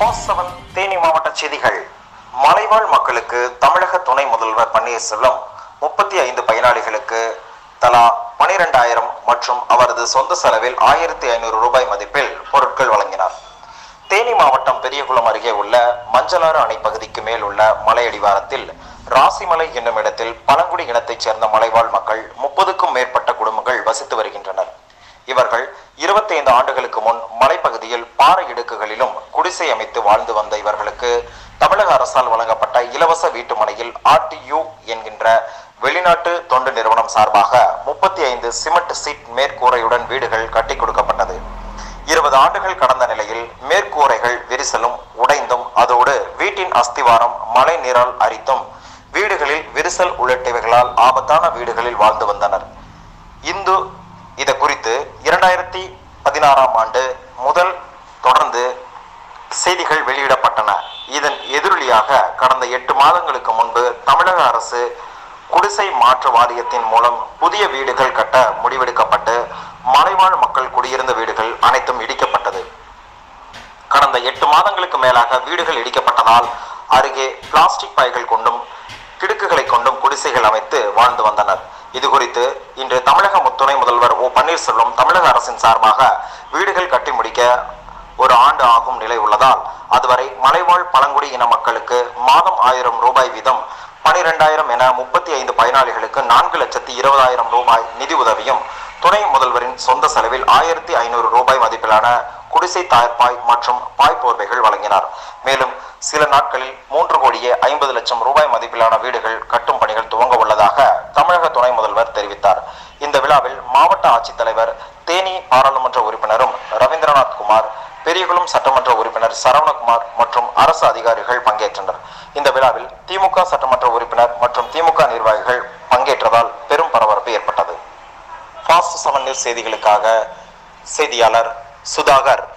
fast seven Theni மாவட்ட செய்திகள் மலைவாழ் மக்களுக்கு தமிழக துணை முதல்வர் பன்னீர்செல்வம் முப்பத்தி ஐந்து பயனாளிகளுக்கு தலா பனிரெண்டாயிரம் மற்றும் அவரது சொந்த செலவில் ஆயிரத்தி ஐநூறு ரூபாய் மதிப்பில் பொருட்கள் வழங்கினார் தேனி மாவட்டம் பெரியகுளம் அருகே உள்ள மஞ்சளாறு அணை பகுதிக்கு மேல் உள்ள மலையடிவாரத்தில் ராசிமலை என்னும் இடத்தில் பழங்குடி இனத்தைச் சேர்ந்த மலைவாழ் மக்கள் முப்பதுக்கும் மேற்பட்ட குடும்பங்கள் வசித்து வருகின்றனர் இவர்கள் 25 ஆண்டுகளுக்கு முன் மலைப்பகுதியில் பாறை இடுக்குகளிலும் குடிசை அமைத்து வாழ்ந்து வந்த இவர்களுக்கு தமிழக அரசால் வழங்கப்பட்ட இலவச வீட்டு மனையில் ஆர்டியு என்கின்ற வெளிநாட்டு தொண்டு நிறுவனம் சார்பாக முப்பத்தி ஐந்து சிமெண்ட் சீட் மேற்கூரையுடன் வீடுகள் கட்டி கொடுக்கப்பட்டது இருபது ஆண்டுகள் கடந்த நிலையில் மேற்கூரைகள் விரிசலும் உடைந்தும் அதோடு வீட்டின் அஸ்திவாரம் மழை நீரால் அரித்தும் வீடுகளில் விரிசல் உள்ளிட்டவைகளால் ஆபத்தான வீடுகளில் வாழ்ந்து வந்தனர் இந்து இது குறித்து இரண்டாயிரத்தி பதினாறாம் ஆண்டு முதல் தொடர்ந்து செய்திகள் வெளியிடப்பட்டன இதன் எதிரொலியாக கடந்த எட்டு மாதங்களுக்கு முன்பு தமிழக அரசு குடிசை மாற்று வாரியத்தின் மூலம் புதிய வீடுகள் கட்ட முடிவெடுக்கப்பட்டு மலைவாழ் மக்கள் குடியிருந்த வீடுகள் அனைத்தும் இடிக்கப்பட்டது கடந்த எட்டு மாதங்களுக்கு மேலாக வீடுகள் இடிக்கப்பட்டதால் அருகே பிளாஸ்டிக் பைகள் கொண்டும் கிடுக்குகளை கொண்டும் குடிசைகள் அமைத்து வாழ்ந்து வந்தனர் இது குறித்து இன்று தமிழக முத்துணை முதல்வர் ஓ பன்னீர்செல்வம் தமிழக அரசின் சார்பாக வீடுகள் கட்டி முடிக்க ஒரு ஆண்டு ஆகும் நிலை உள்ளதால் அதுவரை மலைவாழ் பழங்குடி இன மக்களுக்கு மாதம் ஆயிரம் ரூபாய் வீதம் பனிரெண்டாயிரம் என முப்பத்தி ஐந்து பயனாளிகளுக்கு நான்கு லட்சத்தி இருபதாயிரம் ரூபாய் நிதி உதவியும் துணை முதல்வரின் சொந்த செலவில் ஆயிரத்தி ஐநூறு ரூபாய் மதிப்பிலான குடிசை தாய்ப்பாய் மற்றும் பாய் போர்வைகள் வழங்கினார் மேலும் சில நாட்களில் மூன்று கோடியே ஐம்பது லட்சம் ரூபாய் மதிப்பிலான வீடுகள் கட்டும் பணிகள் துவங்க உள்ளதாக தமிழக துணை முதல்வர் தெரிவித்தார் இந்த விழாவில் மாவட்ட ஆட்சித்தலைவர் தேனி பாராளுமன்ற உறுப்பினரும் ரவீந்திரநாத் குமார் பெரியகுளம் சட்டமன்ற உறுப்பினர் சரவணகுமார் மற்றும் அரசு அதிகாரிகள் பங்கேற்றனர் இந்த விழாவில் திமுக சட்டமன்ற உறுப்பினர் மற்றும் திமுக நிர்வாகிகள் பங்கேற்றதால் பெரும் பரபரப்பு ஏற்பட்டது ஃபாஸ்ட் செவன் நியூஸ் செய்திகளுக்காக செய்தியாளர் சுதாகர்